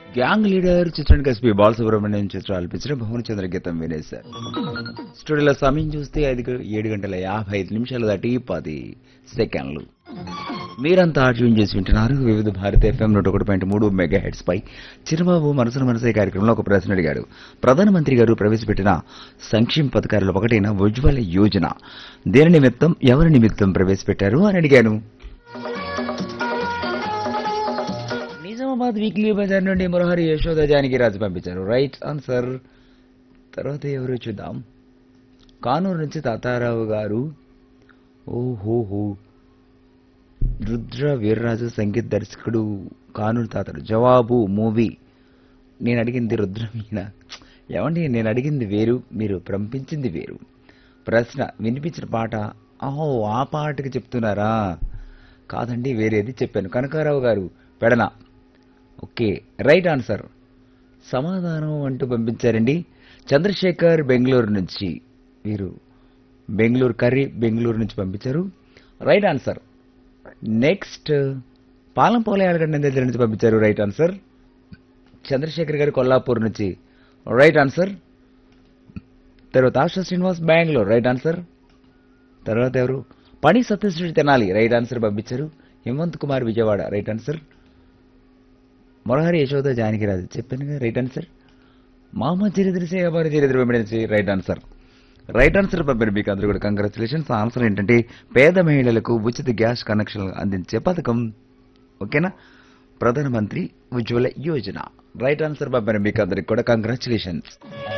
gang leader చిత్రానికి SP Balasubrahmanyam చిత్రం అల్పించిన భువన చంద్ర గీతం వినేశారు స్టూడియోలో సమయం చూస్తే ఐదు గ- ఏడు గంటల యాభై ఐదు నిమిషాలు దాటి పది సెకండ్లు మీరంతా ట్యూన్ చేసి వింటున్నారు వివిధ భారత ఎఫ్ఎం నూట ఒకటి పాయింట్ మూడు మెగా హెడ్స్ పై చిరబాబు మనసును మనసే కార్యక్రమంలో ఒక ప్రశ్న అడిగాడు ప్రధానమంత్రి గారు ప్రవేశపెట్టిన సంక్షేమ పథకాలలో ఒకటైన ఉజ్వల యోజన దేని నిమిత్తం ఎవరి నిమిత్తం ప్రవేశపెట్టారు అని అడిగాను నిజామాబాద్ వీక్లీ బజార్ నుండి మురహరి యశోద జానకి రాజు పంపించారు రైట్ ఆన్సర్ తర్వాత ఎవరు చూద్దాం కానూరు నుంచి తాతారావు గారు ఓహోహో రుద్ర వీర్రాజు సంగీత దర్శకుడు కానూరు తాతడు జవాబు మూవీ నేను అడిగింది రుద్ర మీన ఏమండి నేను అడిగింది వేరు మీరు పంపించింది వేరు ప్రశ్న వినిపించిన పాట అహో ఆ పాటకి చెప్తున్నారా కాదండి వేరేది చెప్పాను కనకారావు గారు పెడన ఓకే రైట్ ఆన్సర్ సమాధానం అంటూ పంపించారండి చంద్రశేఖర్ బెంగళూరు నుంచి వీరు బెంగళూరు కర్రీ బెంగళూరు నుంచి పంపించారు రైట్ ఆన్సర్ నెక్స్ట్ పాలంపోల యాలగడ్డ దగ్గర నుంచి పంపించారు రైట్ ఆన్సర్ చంద్రశేఖర్ గారు కొల్లాపూర్ నుంచి రైట్ ఆన్సర్ తర్వాత ఆశా శ్రీనివాస్ బెంగళూరు రైట్ ఆన్సర్ తర్వాత ఎవరు పని సత్యశ్రీ తెనాలి రైట్ ఆన్సర్ పంపించారు హేమంత్ కుమార్ విజయవాడ రైట్ ఆన్సర్ మొరహరి యశోద జానకిరాజు చెప్పాను కదా రైట్ ఆన్సర్ మామ చరిత్ర సేవారి చరిత్ర వెంబడించి రైట్ ఆన్సర్ రైట్ ఆన్సర్ పంపిన మీకు అందరూ కూడా కంగ్రాచులేషన్స్ ఆన్సర్ ఏంటంటే పేద మహిళలకు ఉచిత గ్యాస్ కనెక్షన్ అందించే పథకం ఓకేనా ప్రధానమంత్రి ఉజ్వల యోజన రైట్ ఆన్సర్ పంపిన మీకు అందరికి కూడా కంగ్రాచులేషన్స్